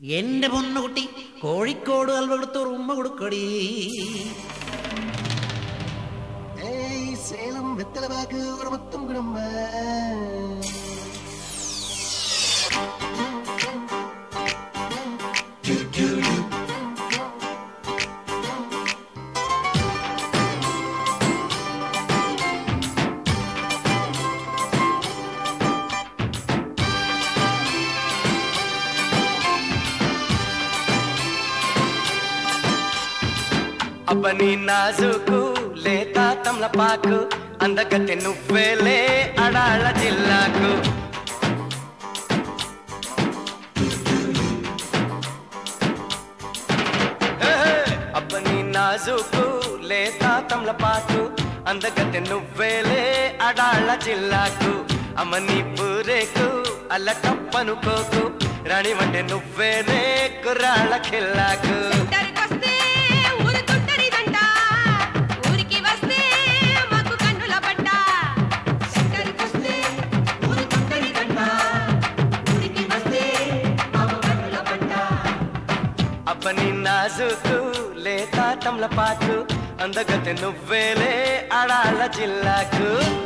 എന്റെ പൊന്നുകുട്ടി കോഴിക്കോട് അൽവ കൊടുത്തൊരു ഉമ്മ കൊടുക്കടി ഏയ് സേലം വെത്തലവാക്ക് ഒരു മൊത്തം കുടുംബ అబ్బని నాజుకు లేత తమలపాకు అందగత్తె నువ్వేలే అడాళ్ళ జిల్లాకు ఏహే! అబ్బని నాజుకు లేత తమలపాకు అందగత్తె నువ్వేలే అడాళ్ళ జిల్లాకు అమ్మని పూరేకు అల్ల తప్పనుకోకు రాణి వంటే నువ్వేనే కుర్రాళ్ళ ఖిల్లాకు సెంటర్కొస్తే ఊరు తుంటరిదంట. ఊరికి వస్తే మాకు కన్నుల పడ్డ. సెంటర్కొస్తే ఊరు తుంటరిదంట. ఊరికి వస్తే మాకు కన్నుల పడ్డ. అబ్బని నాజుకు లేత తమలపాకు అందగత్తె నువ్వేలే అడాళ్ళ జిల్లాకు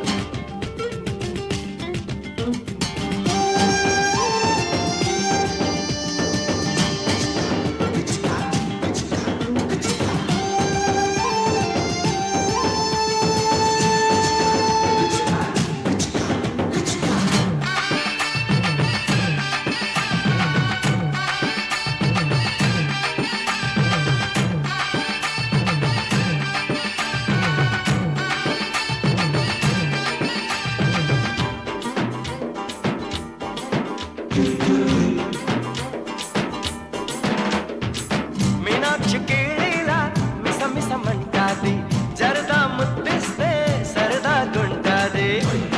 మీనాక్షి కీళీలా మిస మిసమంటాది జరదా ముద్దిస్తే సరదా గుంటాది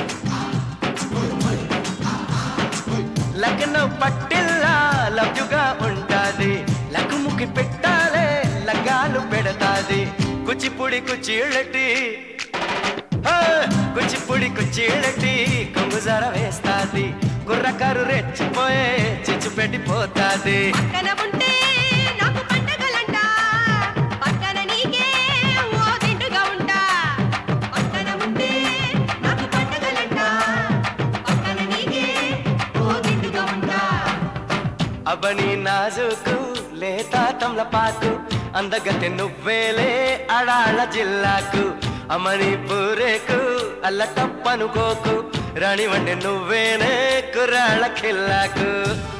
లగ్నం పట్టిల్లా లవ్యుగా ఉంటాది లకుముకి పెట్టాలే లగ్గాలు పెడతాది కుచిపుడి కుచీళ్ళటి హే! కుచిపుడి కుచీళ్ళటి కొంగుజార వేస్తాది కుర్రకారు రెచ్చిపోయే చిచ్చు పెట్టిపోతాది పక్కన ఉంటే నాకు పండగలంట. పక్కన నీకే ఓ దిండుగా ఉంటా. పక్కన ఉంటే నాకు పండగలంట. పక్కన నీకే ఓ దిండుగా ఉంటా. అబ్బని నాజుకు లేత తమలపాకు అందగత్తె నువ్వేలే అడాళ్ళ జిల్లాకు అమని పూరేకు అల్ల తప్పనుకోకు రాణి వండి నువ్వేనే కుర్రాళ్ళ ఖిల్లాకు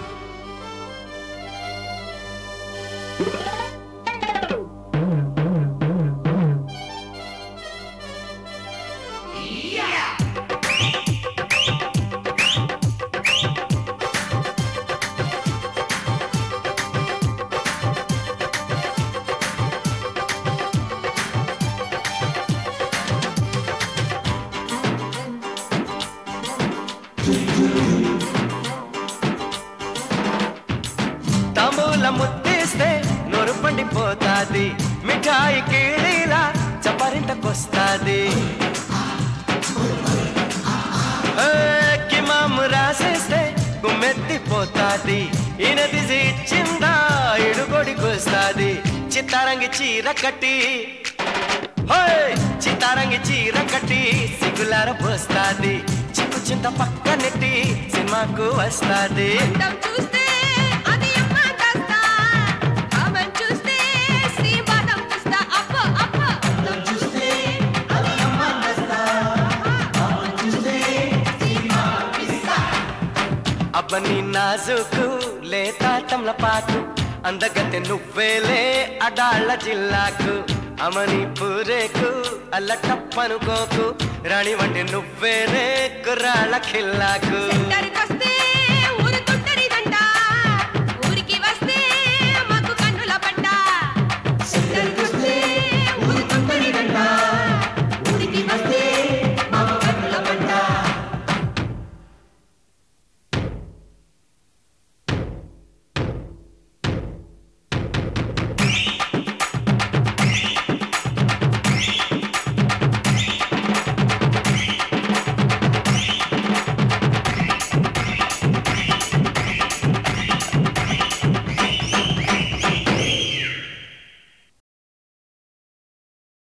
తాంబూల ముద్దిస్తే నోరు పండిపోతాది మిఠాయి కీళీలా చపరింతకొస్తాది ఏ, కిమాము రాసేస్తే గుమ్మెత్తిపోతాది ఈయనది ఇచ్చిందా ఇడుగొడికొస్తాది చిత్తారంగి చీర కట్టి హోయ్! చిత్తారంగి చీర కట్టి సిగ్గులార పోస్తాది చిక్కు చింత పక్కనెట్టి సినిమాకు వస్తాది అందం చూస్తే అది అమ్మ కాస్తా. కామం చూస్తే శ్రీపాదం పుస్తా. అప్పో, అప్పో. అందం చూస్తే అది అమ్మ కాస్తా. కామం చూస్తే శ్రీపాదం పిస్తా. అబ్బని నాజుకు లేత తమలపాకు అందగత్తె నువ్వేలే అడాళ్ళ జిల్లాకు అమని పూరేకు అల్ల తప్పనుకోకు రాణి వంటి నువ్వేనే కుర్రాళ్ళ ఖిల్లాకు సెంటర్కొస్తే